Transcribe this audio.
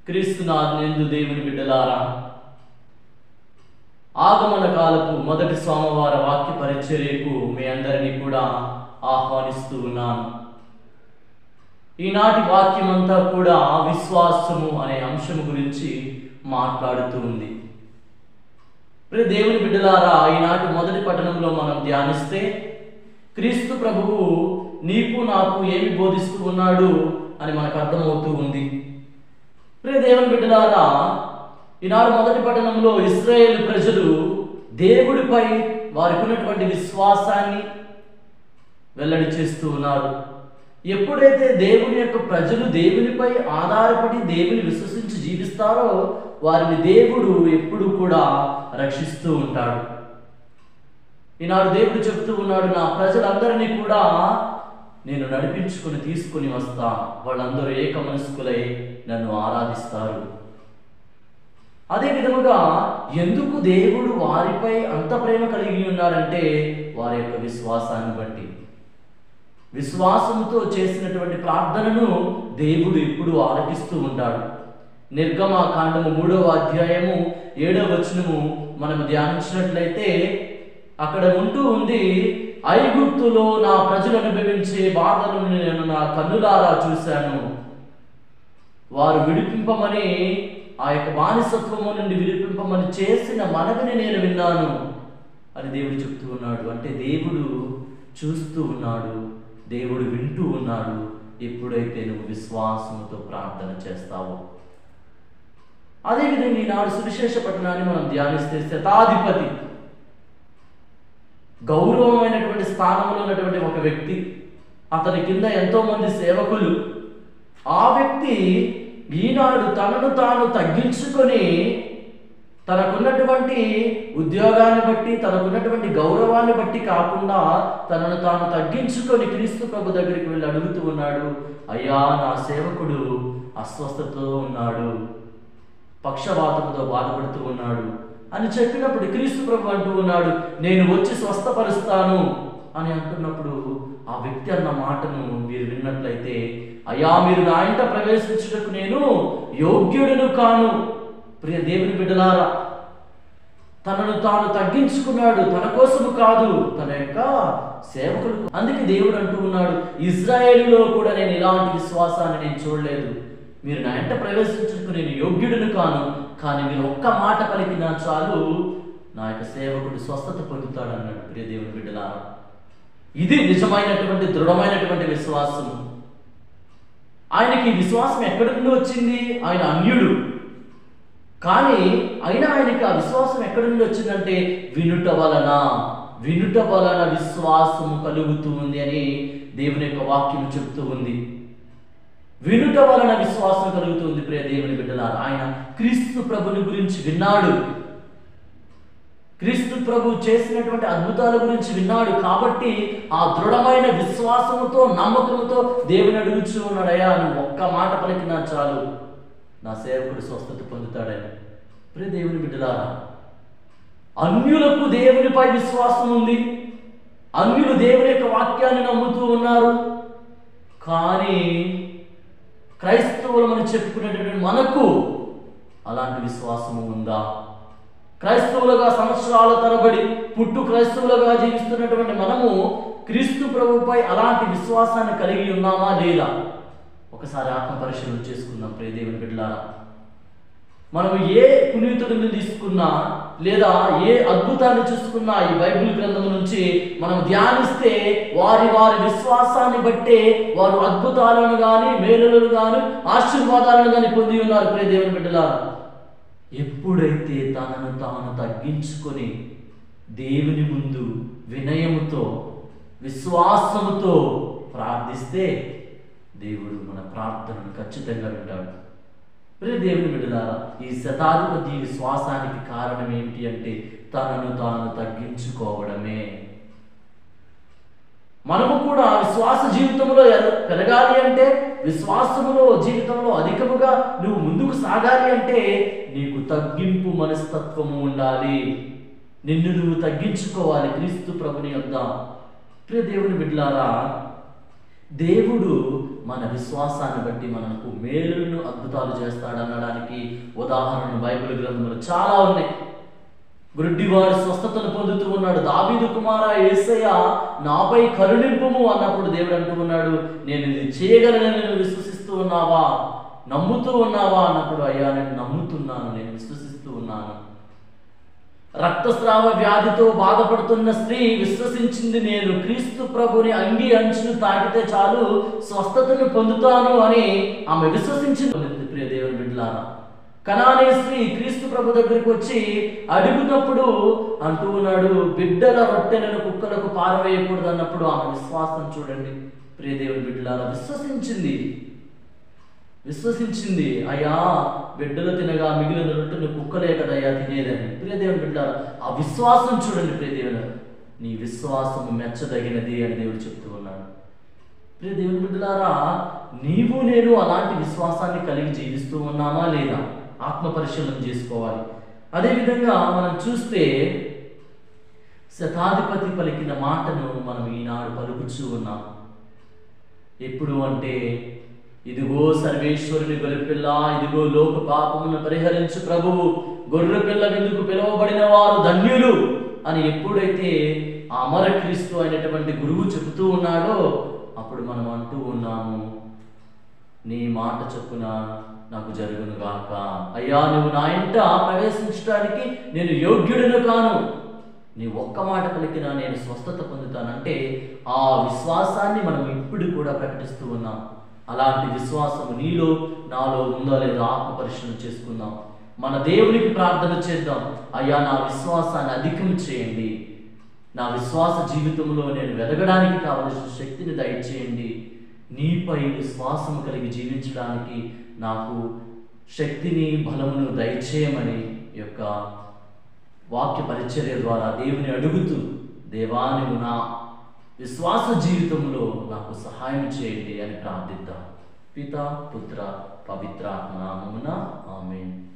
క్రీస్తునాథ్నందు దేవుని బిడ్డలారా ఆగమన కాలపు మొదటి సోమవార వాక్య పరిచర్యకు మీ అందరినీ కూడా ఆహ్వానిస్తూ ఉన్నాను ఈనాటి వాక్యమంతా కూడా విశ్వాసము అనే అంశము గురించి మాట్లాడుతూ ఉంది ప్రియ దేవుని బిడ్డలారా ఈనాటి మొదటి పట్టణంలో మనం ధ్యానిస్తే క్రీస్తు ప్రభువు నీకు నాకు ఏమి బోధిస్తూ ఉన్నాడు అని మనకు అర్థమవుతూ ఉంది ప్రియ దేవుని బిడ్డలారా ఈనాడు మొదటి పట్టణంలో ఇస్రాయేల్ ప్రజలు దేవుడిపై వారికి ఉన్నటువంటి విశ్వాసాన్ని వెల్లడి చేస్తూ ఉన్నారు ఎప్పుడైతే దేవుని యొక్క ప్రజలు దేవునిపై ఆధారపడి దేవుని విశ్వసించి జీవిస్తారో వారిని దేవుడు ఎప్పుడు కూడా రక్షిస్తూ ఉంటాడు ఈనాడు దేవుడు చెప్తూ ఉన్నాడు నా ప్రజలందరినీ కూడా నేను నడిపించుకుని తీసుకుని వస్తా వాళ్ళందరూ ఏక మనస్కులై నన్ను ఆరాధిస్తారు అదే విధముగా ఎందుకు దేవుడు వారిపై అంత ప్రేమ కలిగి ఉన్నాడంటే వారి యొక్క విశ్వాసాన్ని బట్టి విశ్వాసంతో చేసినటువంటి ప్రార్థనను దేవుడు ఎప్పుడు ఆలకిస్తూ ఉంటాడు నిర్గమ కాండము మూడవ అధ్యాయము ఏడవ వచనము మనం ధ్యానించినట్లయితే అక్కడ ఉంటూ ఉంది ఐగుప్తులో నా ప్రజలు అనుభవించే బాధలను నేను నా కన్నులారా చూశాను వారు విడిపింపమని ఆ యొక్క బానిసత్వము నుండి విడిపింపమని చేసిన మనవిని నేను విన్నాను అని దేవుడు చెప్తూ ఉన్నాడు అంటే దేవుడు చూస్తూ ఉన్నాడు దేవుడు వింటూ ఉన్నాడు ఎప్పుడైతే నువ్వు విశ్వాసముతో ప్రార్థన చేస్తావో అదేవిధంగా ఈనాడు సువిశేష పట్టణాన్ని మనం ధ్యానిస్తే శతాధిపతి గౌరవమైనటువంటి స్థానంలో ఉన్నటువంటి ఒక వ్యక్తి అతని కింద ఎంతో మంది సేవకులు ఆ వ్యక్తి ఈనాడు తనను తాను తగ్గించుకొని తనకున్నటువంటి ఉద్యోగాన్ని బట్టి తనకున్నటువంటి గౌరవాన్ని బట్టి కాకుండా తనను తాను తగ్గించుకొని క్రీస్తు ప్రభు దగ్గరికి వెళ్ళి అడుగుతూ ఉన్నాడు అయ్యా నా సేవకుడు అస్వస్థతతో ఉన్నాడు పక్షవాతంతో బాధపడుతూ ఉన్నాడు అని చెప్పినప్పుడు క్రీస్తు ప్రభు అంటూ ఉన్నాడు నేను వచ్చి స్వస్థపరుస్తాను అని అంటున్నప్పుడు ఆ వ్యక్తి అన్న మాటను మీరు విన్నట్లయితే అయ్యా మీరు నా ఇంట ప్రవేశించుటకు నేను యోగ్యుడును కాను ప్రియ దేవుని బిడ్డలారా తనను తాను తగ్గించుకున్నాడు తన కోసము కాదు తన యొక్క సేవకులకు అందుకే దేవుడు అంటూ ఉన్నాడు ఇజ్రాయేలులో కూడా నేను ఇలాంటి విశ్వాసాన్ని నేను చూడలేదు మీరు నా ఇంట ప్రవేశించుటకు నేను యోగ్యుడును కాను కానీ మీరు ఒక్క మాట పలికినా చాలు నా యొక్క సేవకుడు స్వస్థత పొందుతాడు అన్నాడు ప్రియ దేవుని బిడ్డలారా ఇది నిజమైనటువంటి దృఢమైనటువంటి విశ్వాసము ఆయనకి ఈ విశ్వాసం ఎక్కడి నుండి వచ్చింది ఆయన అన్యుడు కానీ అయినా ఆయనకి ఆ విశ్వాసం ఎక్కడి నుండి వచ్చిందంటే వినుట వలన వినుట వలన విశ్వాసము కలుగుతూ ఉంది అని దేవుని యొక్క వాక్యం చెప్తూ ఉంది వినుట వలన విశ్వాసం కలుగుతుంది ప్రియ దేవుని బిడ్డలారా ఆయన క్రీస్తు ప్రభుని గురించి విన్నాడు క్రీస్తు ప్రభు చేసినటువంటి అద్భుతాల గురించి విన్నాడు కాబట్టి ఆ దృఢమైన విశ్వాసముతో నమ్మకముతో దేవుని అడుగుచూ ఉన్నాడయ్యా నువ్వు ఒక్క మాట పలికినా చాలు నా సేవకుడు స్వస్థత పొందుతాడని ప్రియ దేవుని బిడ్డలారా అన్యులకు దేవునిపై విశ్వాసం ఉంది అన్యులు దేవుని యొక్క వాక్యాన్ని నమ్ముతూ ఉన్నారు కానీ క్రైస్తవులమని చెప్పుకునేటటువంటి మనకు అలాంటి విశ్వాసము ఉందా క్రైస్తవులుగా సంవత్సరాల తరబడి పుట్టు క్రైస్తవులుగా జీవిస్తున్నటువంటి మనము క్రీస్తు ప్రభుపై అలాంటి విశ్వాసాన్ని కలిగి ఉన్నామా లేదా ఒకసారి ఆత్మ పరిశీలన చేసుకుందాం ప్రియ దేవుని బిడ్డలారా మనము ఏ పునీతుడిని తీసుకున్నా లేదా ఏ అద్భుతాన్ని చూసుకున్నా ఈ బైబిల్ గ్రంథం నుంచి మనం ధ్యానిస్తే వారి వారి విశ్వాసాన్ని బట్టే వారు అద్భుతాలను కానీ మేలులను కానీ ఆశీర్వాదాలను కానీ పొంది ఉన్నారు ప్రియ దేవుని బిడ్డలారా ఎప్పుడైతే తనను తాను తగ్గించుకొని దేవుని ముందు వినయముతో విశ్వాసముతో ప్రార్థిస్తే దేవుడు మన ప్రార్థనను ఖచ్చితంగా వింటాడు ప్రియ దేవుని బిడ్డలారా ఈ శతాధిపతి విశ్వాసానికి కారణం ఏమిటి అంటే తనను తాను తగ్గించుకోవడమే మనము కూడా విశ్వాస జీవితంలో ఎద- పెరగాలి అంటే విశ్వాసములో జీవితంలో అధికముగా నువ్వు ముందుకు సాగాలి అంటే నీకు తగ్గింపు మనస్తత్వము ఉండాలి నిన్ను నువ్వు తగ్గించుకోవాలి క్రీస్తు ప్రభుని యొద్ద ప్రియ దేవుని బిడ్డలారా దేవుడు మన విశ్వాసాన్ని బట్టి మనకు మేలులను అద్భుతాలు చేస్తాడనడానికి ఉదాహరణలు బైబిల్ గ్రంథంలో చాలా ఉన్నాయి గుడ్డివాడు స్వస్థతను పొందుతూ ఉన్నాడు దావీదు కుమార యేసయ్య నాపై కరుణింపుము అన్నప్పుడు దేవుడు అంటూ ఉన్నాడు నేను ఇది చేయగలనని నేను విశ్వసిస్తూ ఉన్నావా నమ్ముతూ ఉన్నావా అన్నప్పుడు అయ్యా నేను నమ్ముతున్నాను నేను విశ్వసిస్తూ ఉన్నాను రక్తస్రావ వ్యాధితో బాధపడుతున్న స్త్రీ విశ్వసించింది నేను క్రీస్తు ప్రభుని అంగి అంచును తాకితే చాలు స్వస్థతను పొందుతాను అని ఆమె విశ్వసించింది ప్రియ దేవుని బిడ్డలారా కనానే స్త్రీ క్రీస్తు ప్రభు దగ్గరికి వచ్చి అడుగునప్పుడు అంటూ ఉన్నాడు బిడ్డల రొట్టెలను కుక్కలకు పారవేయకూడదు అన్నప్పుడు ఆమె విశ్వాసం చూడండి ప్రియ దేవుని బిడ్డలారా విశ్వసించింది విశ్వసించింది అయ్యా బిడ్డలు తినగా మిగిలిన రొట్టెను కుక్కలే కదయ్యా తినేదని ప్రియదేవుని బిడ్డారు ఆ విశ్వాసం చూడండి ప్రియదేవుని నీ విశ్వాసం మెచ్చదగినది అని దేవుడు చెప్తూ ఉన్నాడు ప్రియ దేవుని బిడ్డలారా నీవు నేను అలాంటి విశ్వాసాన్ని కలిగి జీవిస్తూ ఉన్నామా లేదా ఆత్మ పరిశీలన చేసుకోవాలి అదేవిధంగా మనం చూస్తే శతాధిపతి పలికిన మాటను మనం ఈనాడు పలుకుచూ ఉన్నాం ఎప్పుడు అంటే ఇదిగో సర్వేశ్వరుని గొర్రెపిల్ల ఇదిగో లోక పాపమును పరిహరించు ప్రభువు గొర్రెపిల్ల విందుకు పిలువబడిన వారు ధన్యులు అని ఎప్పుడైతే ఆ అమర క్రీస్తు అయినటువంటి గురువు చెబుతూ ఉన్నాడో అప్పుడు మనం అంటూ ఉన్నాము నీ మాట చొప్పున నాకు జరుగును గాక అయ్యా నువ్వు నా ఇంట ప్రవేశించడానికి నేను యోగ్యుడును కాను నీ ఒక్క మాట పలికినా నేను స్వస్థత పొందుతానంటే ఆ విశ్వాసాన్ని మనం ఇప్పుడు కూడా ప్రకటిస్తూ ఉన్నాం అలాంటి విశ్వాసము నీలో నాలో ఉందో లేదో ఆత్మ పరిశీలన చేసుకుందాం మన దేవునికి ప్రార్థన చేద్దాం అయ్యా నా విశ్వాసాన్ని అధికం చేయండి నా విశ్వాస జీవితంలో నేను వెదగడానికి కావలసిన శక్తిని దయచేయండి నీపై విశ్వాసం కలిగి జీవించడానికి నాకు శక్తిని బలమును దయచేయమని ఈ యొక్క వాక్య పరిచర్య ద్వారా దేవుని అడుగుతూ దేవా నువ్వు నా విశ్వాస జీవితంలో నాకు సహాయం చేయండి అని ప్రార్థిద్దాం పిత పుత్ర పవిత్ర నామమున ఆమెన్